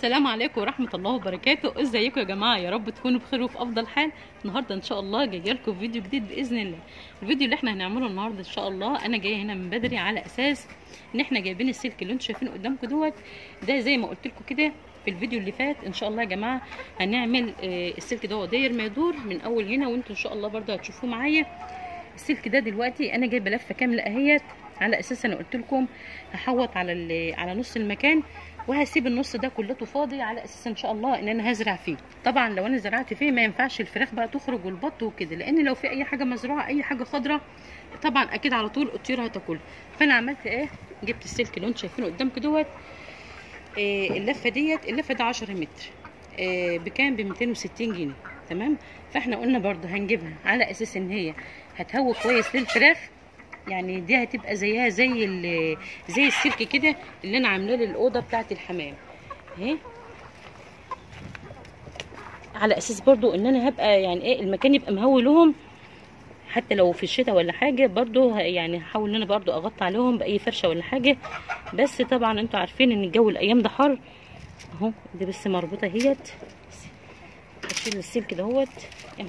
السلام عليكم ورحمه الله وبركاته ازيكم يا جماعه يا رب تكونوا بخير وفي افضل حال النهارده ان شاء الله جايه لكم فيديو جديد باذن الله الفيديو اللي احنا هنعمله النهارده ان شاء الله انا جايه هنا من بدري على اساس ان احنا جايبين السلك اللي انتم شايفينه قدامكم دوت ده زي ما قلت لكم كده في الفيديو اللي فات ان شاء الله يا جماعه هنعمل آه، السلك دوت داير ما يدور من اول هنا وانتم ان شاء الله برده هتشوفوه معايا السلك ده دلوقتي انا جايبه لفه كامله اهيت على اساس انا قلت لكم هحوط على ال- على نص المكان وهسيب النص ده كلته فاضي على اساس ان شاء الله ان انا هزرع فيه طبعا لو انا زرعت فيه ما ينفعش الفراخ بقى تخرج والبط وكده لان لو في اي حاجه مزروعه اي حاجه خضراء طبعا اكيد على طول الطيور هتاكلها فانا عملت ايه جبت السلك اللي انتم شايفينه قدامكم دوت إيه اللفه ديت اللفه ده 10 متر إيه بكام ب 260 جنيه تمام فاحنا قلنا برضو هنجيبها على اساس ان هي هتهوي كويس للفراخ يعني دي هتبقى زيها زي ال- زي السلك كده اللي انا عاملاه للاوضه بتاعه الحمام اهي على اساس برضو ان انا هبقى يعني ايه المكان يبقى مهوي لهم حتى لو في الشتاء ولا حاجه برضو ه- يعني هحاول ان انا برضو اغطي عليهم باي فرشه ولا حاجه بس طبعا انتوا عارفين ان الجو الايام ده حر اهو دي بس مربوطه اهيت هشيل السلك دهوت يعني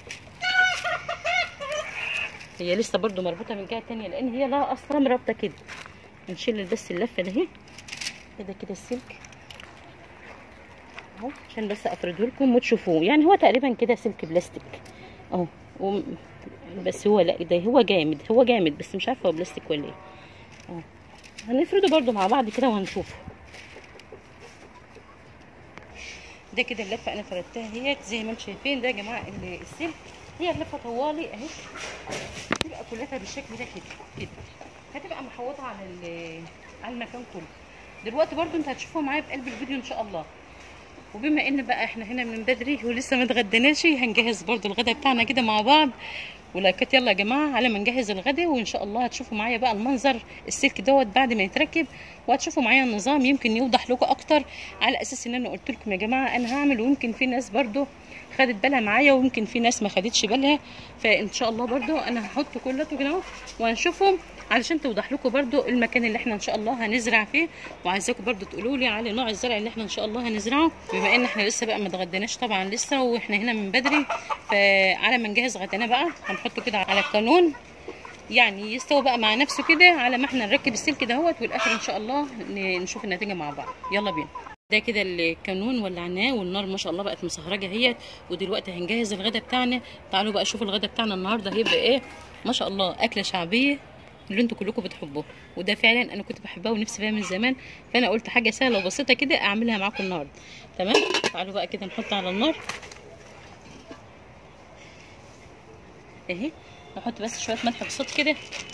هي لسه برضو مربوطه من جهه تانية لان هي لها اصلا رابطه كده نشيل بس اللفه ده اهي كده كده السلك اهو عشان بس افرده لكم وتشوفوه يعني هو تقريبا كده سلك بلاستيك اهو وم- بس هو لا ده هو جامد هو جامد بس مش عارفه هو بلاستيك ولا ايه اهو هنفرده برضو مع بعض كده وهنشوفه ده كده اللفه انا فردتها هي زي ما انتم شايفين ده يا جماعه ال- السلك هي اللفه طوالي اهي تبقى كلها بالشكل ده كده كده هتبقى محوطه على ال- على المكان كله دلوقتي برضو انت هتشوفوها معايا في قلب الفيديو ان شاء الله وبما ان بقى احنا هنا من بدري ولسه ما اتغديناش هنجهز برضو الغدا بتاعنا كده مع بعض ولايكات يلا يا جماعه على ما نجهز الغدا وان شاء الله هتشوفوا معايا بقى المنظر السلك دوت بعد ما يتركب وهتشوفوا معايا النظام يمكن يوضح لكم اكتر على اساس ان انا قلت لكم يا جماعه انا هعمل ويمكن في ناس برضو خدت بالها معايا ويمكن في ناس ما خدتش بالها فان شاء الله برضو انا هحط كلته كده اهو وهنشوفهم علشان توضح لكم برضو المكان اللي احنا ان شاء الله هنزرع فيه وعايزاكم برضو تقولوا لي على نوع الزرع اللي احنا ان شاء الله هنزرعه بما ان احنا لسه بقى ما اتغديناش طبعا لسه واحنا هنا من بدري فعلى ما نجهز غدانا بقى هنحطه كده على القانون يعني يستوي بقى مع نفسه كده على ما احنا نركب السلك دهوت والاخر ان شاء الله ن- نشوف النتيجه مع بعض يلا بينا ده كده الكانون ولعناه والنار ما شاء الله بقت مسهرجه اهيت ودلوقتي هنجهز الغدا بتاعنا تعالوا بقى شوفوا الغدا بتاعنا النهارده هيبقى ايه ما شاء الله اكله شعبيه اللي انتوا كلكم بتحبوه وده فعلا انا كنت بحبها ونفسي فيها من زمان فانا قلت حاجه سهله وبسيطه كده اعملها معاكم النهارده تمام تعالوا بقى كده نحط على النار اهي نحط بس شويه ملح بصوت كده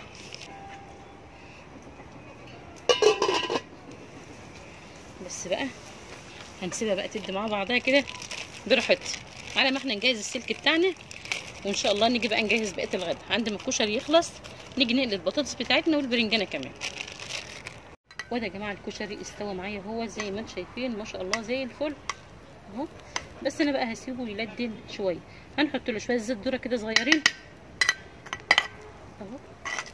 بس بقى هنسيبها بقى تدي مع بعضها كده براحتها على ما احنا نجهز السلك بتاعنا وان شاء الله نيجي بقى نجهز بقيه الغدا عند ما الكشري يخلص نيجي نقلي البطاطس بتاعتنا والبرنجانه كمان وده يا جماعه الكشري استوى معايا هو زي ما انتم شايفين ما شاء الله زي الفل اهو بس انا بقى هسيبه يلدن شويه هنحط له شويه زيت ذره كده صغيرين اهو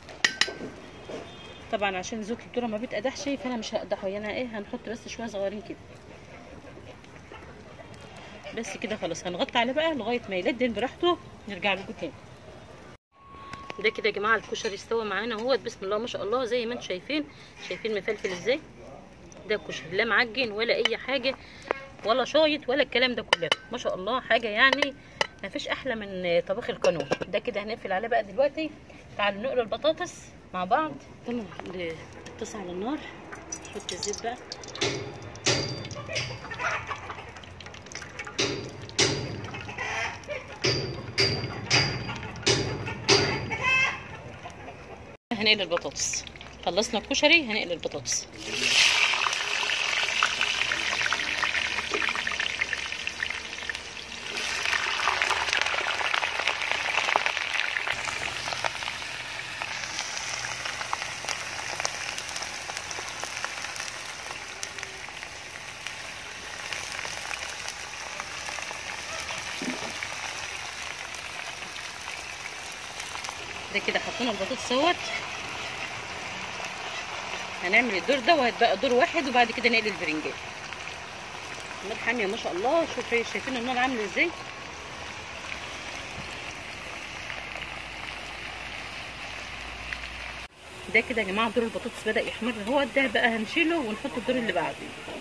طبعا عشان زيت الذره ما بيتقدحش فانا مش هقدحه يعني ايه هنحط بس شويه صغيرين كده بس كده خلاص هنغطي عليه بقى لغايه ما يلدن براحته نرجع لكم تاني ده كده يا جماعه الكشري استوى معانا اهوت بسم الله ما شاء الله زي ما انتم شايفين شايفين مفلفل ازاي ده كشري لا معجن ولا اي حاجه ولا شايط ولا الكلام ده كله ما شاء الله حاجه يعني ما فيش احلى من طبيخ القانون ده كده هنقفل عليه بقى دلوقتي تعالوا نقلي البطاطس مع بعض يلا الطاسه على النار نحط الزيت بقى هنقلي البطاطس خلصنا الكشري هنقلي البطاطس ده كده حطينا البطاطس اهوت هنعمل الدور ده وهتبقى دور واحد وبعد كده نقلي البرنجان النار حاميه ما شاء الله شوف شايفين النار عامله ازاي ده كده يا جماعه دور البطاطس بدا يحمر هو ده بقى هنشيله ونحط الدور اللي بعده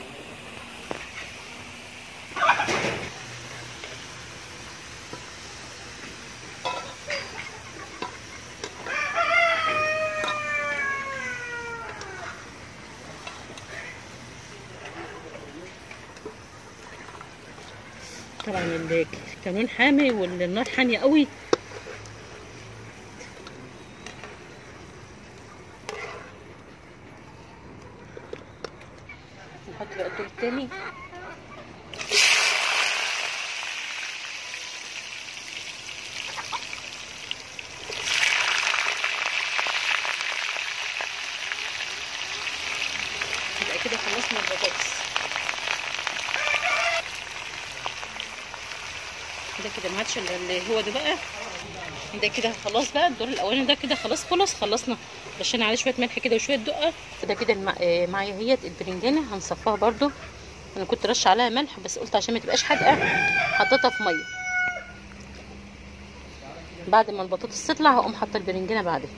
طبعا الكانون حامي والنار حاميه قوي نحط بقى الدور التاني يبقى كده خلصنا البطاطس ده كده ما عادش اللي هو ده بقى ده كده خلاص بقى الدور الاولاني ده كده خلاص خلص خلصنا رشينا عليه شويه ملح كده وشويه دقه وده كده المع... آه معايا هي البرنجانه هنصفاها برده انا كنت رش عليها ملح بس قلت عشان ما تبقاش حادقه حطيتها في ميه بعد ما البطاطس تطلع هقوم حاطه البرنجانه بعدها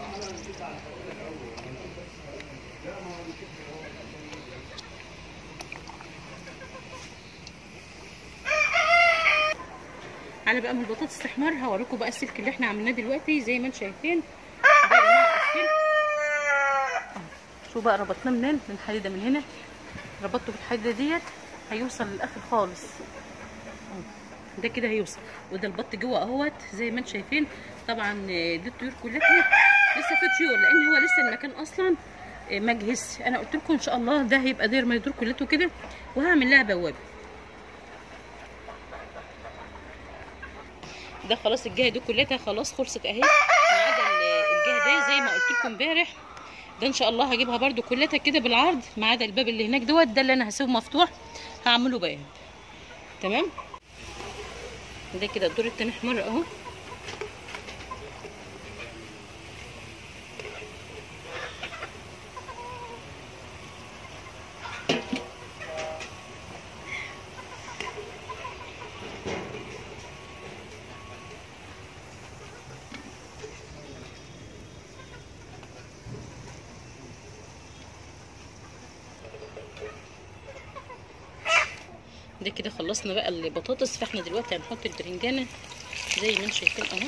على بقى من البطاطس تحمر هوريكم بقى السلك اللي احنا عملناه دلوقتي زي ما انتم شايفين ده يا جماعه السلك شو بقى ربطناه منين من الحديده من هنا ربطته بالحديده ديت هيوصل للاخر خالص ده كده هيوصل وده البط جوه اهوت زي ما انتم شايفين طبعا دي الطيور كلها لسه في طيور لان هو لسه المكان اصلا ما جهزش انا قلت لكم ان شاء الله ده هيبقى داير ما يدور كلته كده وهعمل لها بوابه ده خلاص الجهه دي كلها خلاص خلصت اهي ما عدا الجهه دي زي ما قلت لكم امبارح ده ان شاء الله هجيبها برده كلها كده بالعرض ما عدا الباب اللي هناك دوت ده اللي انا هسيبه مفتوح هعمله بيان تمام ده كده الدور التاني احمر اهو ده كده خلصنا بقى البطاطس فاحنا دلوقتي هنحط البرنجانه زي ما انتم شايفين اهو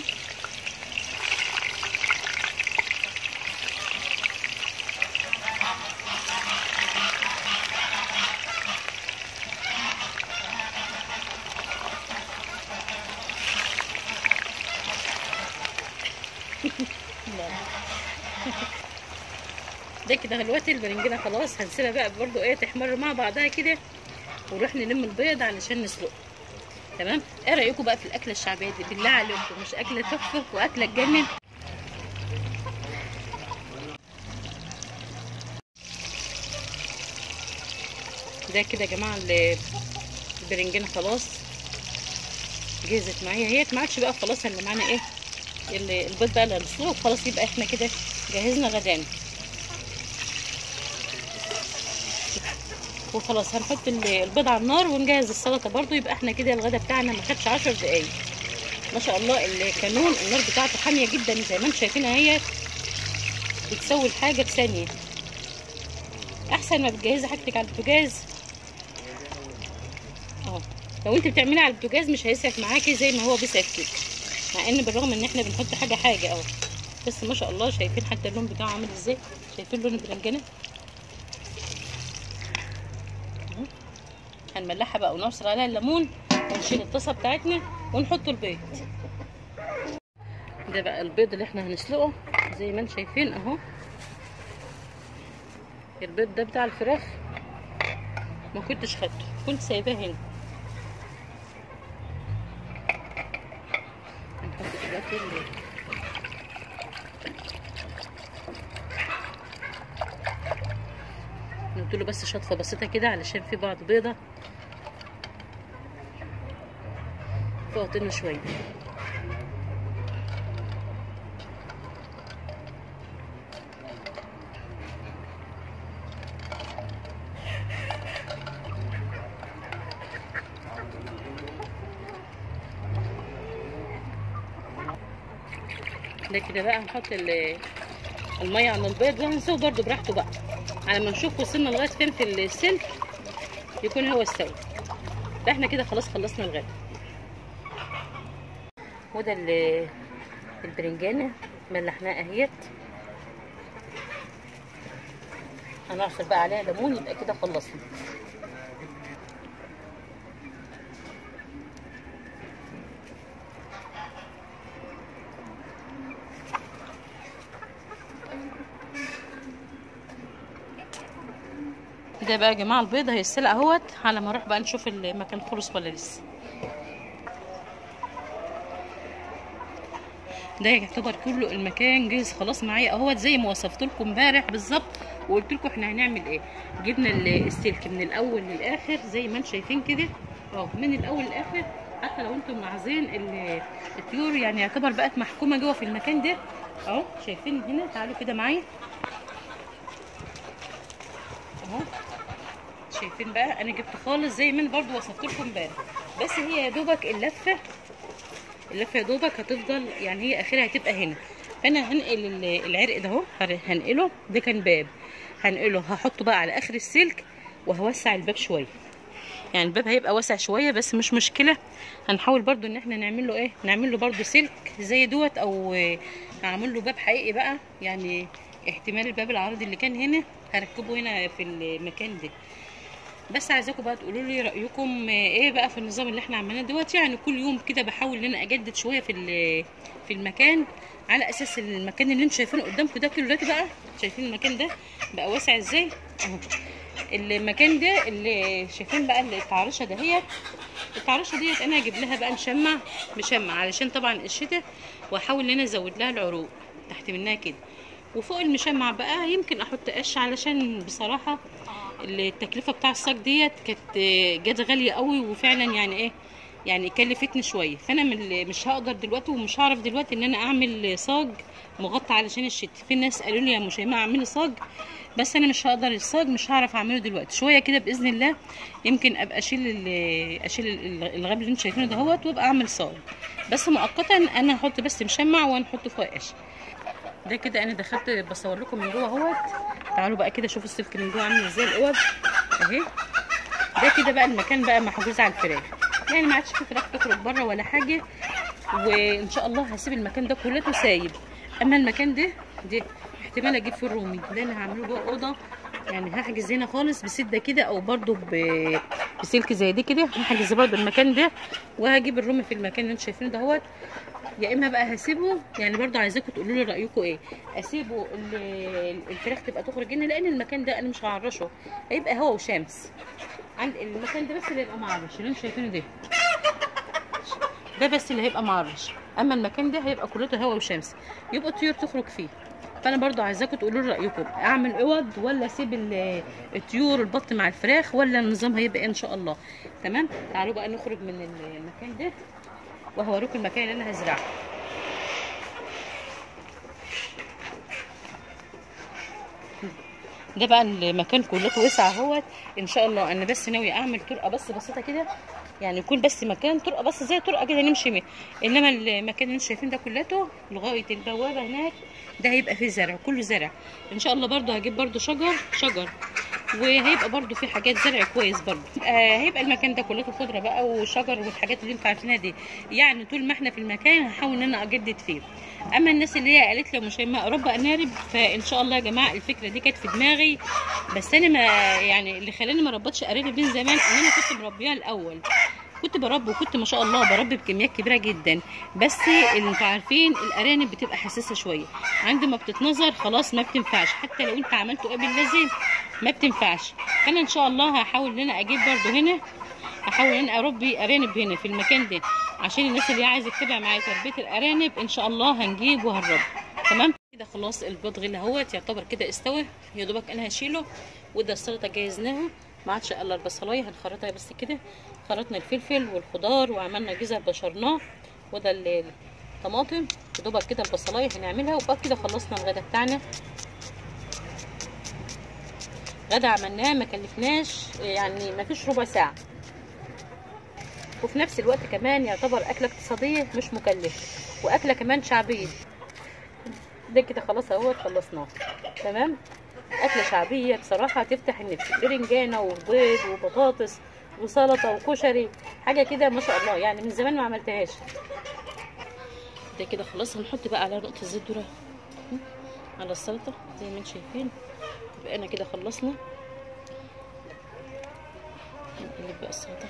ده كده دلوقتي البرنجانه خلاص هنسيبها بقى برضو ايه تحمر مع بعضها كده ونروح نلم البيض علشان نسلقه تمام ايه رايكم بقى في الاكله الشعبيه دي بالله عليكم مش اكله تحفه واكله تجنن ده كده يا جماعه البرنجانه خلاص جهزت معايا هي ما عادش بقى خلاص اللي معانا ايه البيض بقى اللي هنسلقه خلاص يبقى احنا كده جهزنا غدانا وخلاص هنحط البيض على النار ونجهز السلطه برده يبقى احنا كده الغدا بتاعنا ما خدش 10 دقايق ما شاء الله الكانون النار بتاعته حاميه جدا زي ما انتم شايفين اهي بتسوي الحاجه في ثانيه احسن ما بتجهزي حاجتك على البوتاجاز اهو لو انت بتعملي على البوتاجاز مش هيسعف معاكي زي ما هو بيسعف كده مع ان بالرغم ان احنا بنحط حاجه حاجه اهو بس ما شاء الله شايفين حتى اللون بتاعه عامل ازاي شايفين لون البرنجانه هنملحها بقى ونعصر عليها الليمون ونشيل الطاسه بتاعتنا ونحط البيض ده بقى البيض اللي احنا هنسلقه زي ما انتم شايفين اهو البيض ده بتاع الفراخ ما كنتش خدته كنت سايباه هنا هنحط دلوقتي نديله بس شطفه بسيطه كده علشان في بعض بيضه فوقتنا شويه ده كده بقى هنحط ال- الميه على البيض وهنسوي برده براحته بقى على ما نشوف وصلنا لغايه فين في السلك يكون هو استوى ده احنا كده خلاص خلصنا الغدا وده ال- البرنجانه ملحناها اهيت هنعصر بقى عليها ليمون يبقى كده خلصنا ده بقى يا جماعه البيض هيتسلق اهوت على ما اروح بقى نشوف المكان خلص ولا لسه ده يعتبر كله المكان جاهز خلاص معايا اهوت زي ما وصفت لكم امبارح بالظبط وقلت لكم احنا هنعمل ايه جبنا ال- السلك من الاول للاخر زي ما انتم شايفين كده اهو من الاول للاخر حتى لو انتم معزين ال- الطيور يعني يعتبر بقت محكومه جوه في المكان ده اهو شايفين هنا تعالوا كده معايا اهو شايفين بقى انا جبت خالص زي ما انا برضو وصفت لكم امبارح بس هي يا دوبك اللفه اللفه يا دوبك هتفضل يعني هي اخرها هتبقى هنا فانا هنقل ال- العرق ده اهو هر- هنقله ده كان باب هنقله هحطه بقى على اخر السلك وهوسع الباب شويه يعني الباب هيبقى واسع شويه بس مش مشكله هنحاول برضو ان احنا نعمل له ايه نعمل له برضو سلك زي دوت او آه، هعمل له باب حقيقي بقى يعني احتمال الباب العرضي اللي كان هنا هركبه هنا في المكان ده بس عايزاكم بقى تقولوا لي رايكم ايه بقى في النظام اللي احنا عملناه دلوقتي يعني كل يوم كده بحاول ان انا اجدد شويه في ال- في المكان على اساس المكان اللي انتم شايفينه قدامكم ده كله دلوقتي بقى شايفين المكان ده بقى واسع ازاي اهو المكان ده اللي شايفين بقى التعرشه دهيت التعرشه ديت انا هجيب لها بقى مشمع مشمع علشان طبعا الشتاء واحاول ان انا ازود لها العروق تحت منها كده وفوق المشمع بقى يمكن احط قش علشان بصراحه التكلفه بتاع الصاج ديت كانت جت غاليه قوي وفعلا يعني ايه يعني كلفتني شويه فانا من مش هقدر دلوقتي ومش هعرف دلوقتي ان انا اعمل صاج مغطى علشان الشتاء في ناس قالوا لي يا مشيماء اعملي صاج بس انا مش هقدر الصاج مش هعرف اعمله دلوقتي شويه كده باذن الله يمكن ابقى اشيل ال- اشيل ال- الغاب اللي انتوا شايفينه دهوت وابقى اعمل صاج بس مؤقتا انا هحط بس مشمع وهنحط فوق قش ده كده انا دخلت بصور لكم من جوه اهوت تعالوا بقى كده شوفوا السلك من جوه عامل ازاي الاوض اهي ده كده بقى المكان بقى محجوز على الفراخ يعني ما عادش في فراخ تخرج بره ولا حاجه وان شاء الله هسيب المكان ده كلته سايب اما المكان ده ده احتمال اجيب فيه الرومي ده انا هعمله جوه اوضه يعني هحجز هنا خالص بسده كده او برضو ب- بسلك زي دي كده هحجز برضو المكان ده وهجيب الرومي في المكان اللي انتوا شايفينه دهوت يا اما بقى هسيبه يعني برضو عايزاكم تقولوا لي رايكم ايه اسيبه ال- الفراخ تبقى تخرج هنا لان المكان ده انا مش هعرشه هيبقى هوا وشمس عند المكان ده بس اللي هيبقى معرش اللي انتوا شايفينه ده ده بس اللي هيبقى معرش اما المكان ده هيبقى كلته هوا وشمس يبقى الطيور تخرج فيه فانا برضو عايزاكم تقولوا لي رايكم اعمل اوض ولا اسيب ال- الطيور البط مع الفراخ ولا النظام هيبقى ايه ان شاء الله تمام تعالوا بقى نخرج من المكان ده وهوريكم المكان اللي انا هزرعه ده بقى المكان كلته وسع اهوت ان شاء الله انا بس ناوي اعمل طرقه بس بسيطه كده يعني يكون بس مكان طرقه بس زي طرقه كده نمشي بيه انما المكان اللي انتم شايفين ده كلته لغايه البوابه هناك ده هيبقى فيه زرع كله زرع ان شاء الله برضو هجيب برضو شجر شجر وهيبقى برضو في حاجات زرع كويس برضو آه هيبقى المكان ده كلته خضره بقى وشجر والحاجات اللي انتوا عارفينها دي يعني طول ما احنا في المكان هحاول ان انا اجدد فيه اما الناس اللي هي قالت لي يا مشيماء رب انارب فان شاء الله يا جماعه الفكره دي كانت في دماغي بس انا ما يعني اللي خلاني ما ربطش ارانب من زمان ان انا كنت مربيها الاول كنت بربي وكنت ما شاء الله بربي بكميات كبيره جدا بس اللي انتوا عارفين الارانب بتبقى حساسه شويه عند ما بتتنظر خلاص ما بتنفعش حتى لو انت عملته قبل لازم ما بتنفعش فانا ان شاء الله هحاول ان انا اجيب برضو هنا هحاول ان انا اربي ارانب هنا في المكان ده عشان الناس اللي عايزه تتابع معايا تربيه الارانب ان شاء الله هنجيب وهنربي تمام كده خلاص البيض غلي اهوت يعتبر كده استوى يا دوبك انا هشيله وده السلطه جهزناها ما عادش الا البصلايه هنخرطها بس كده خرطنا الفلفل والخضار وعملنا جزر بشرناه وده ال- الطماطم يا دوبك كده البصلايه هنعملها وبقى كده خلصنا الغدا بتاعنا غدا عملناه ما كلفناش يعني ما فيش ربع ساعه وفي نفس الوقت كمان يعتبر اكله اقتصاديه مش مكلفه واكله كمان شعبيه ده كده خلاص اهوت خلصناه تمام اكله شعبيه بصراحه تفتح النفس برنجانه وبيض وبطاطس وسلطه وكشري حاجه كده ما شاء الله يعني من زمان ما عملتهاش ده كده خلاص هنحط بقى عليها نقطه زيت ذره على السلطه زي ما انتم شايفين يبقى انا كده خلصنا نقلب بقى السلطه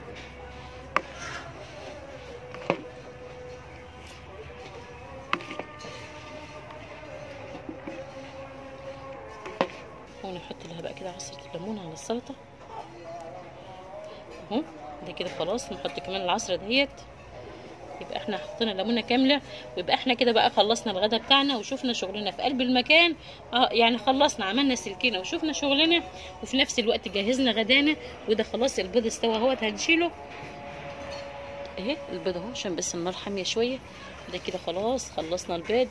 ونحط لها بقى كده عصرة الليمون على السلطة اهو ده كده خلاص نحط كمان العصرة ديت يبقى احنا حطينا ليمونة كاملة ويبقى احنا كده بقى خلصنا الغدا بتاعنا وشوفنا شغلنا في قلب المكان اه يعني خلصنا عملنا سلكينا وشوفنا شغلنا وفي نفس الوقت جهزنا غدانا وده خلاص البيض استوى اهوت هنشيله اهي البيض اهو عشان بس النار حامية شوية ده كده خلاص خلصنا البيض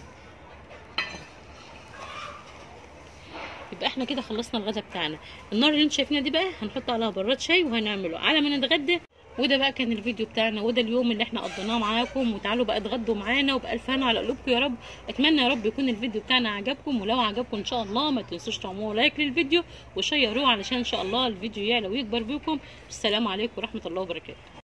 يبقى احنا كده خلصنا الغدا بتاعنا النار اللي انتوا شايفينها دي بقى هنحط عليها براد شاي وهنعمله على ما نتغدى وده بقى كان الفيديو بتاعنا وده اليوم اللي احنا قضيناه معاكم وتعالوا بقى اتغدوا معانا وبألف هنا على قلوبكم يا رب اتمنى يا رب يكون الفيديو بتاعنا عجبكم ولو عجبكم ان شاء الله ما تنسوش تعملوا لايك للفيديو وشيروه علشان ان شاء الله الفيديو يعلى ويكبر بيكم السلام عليكم ورحمه الله وبركاته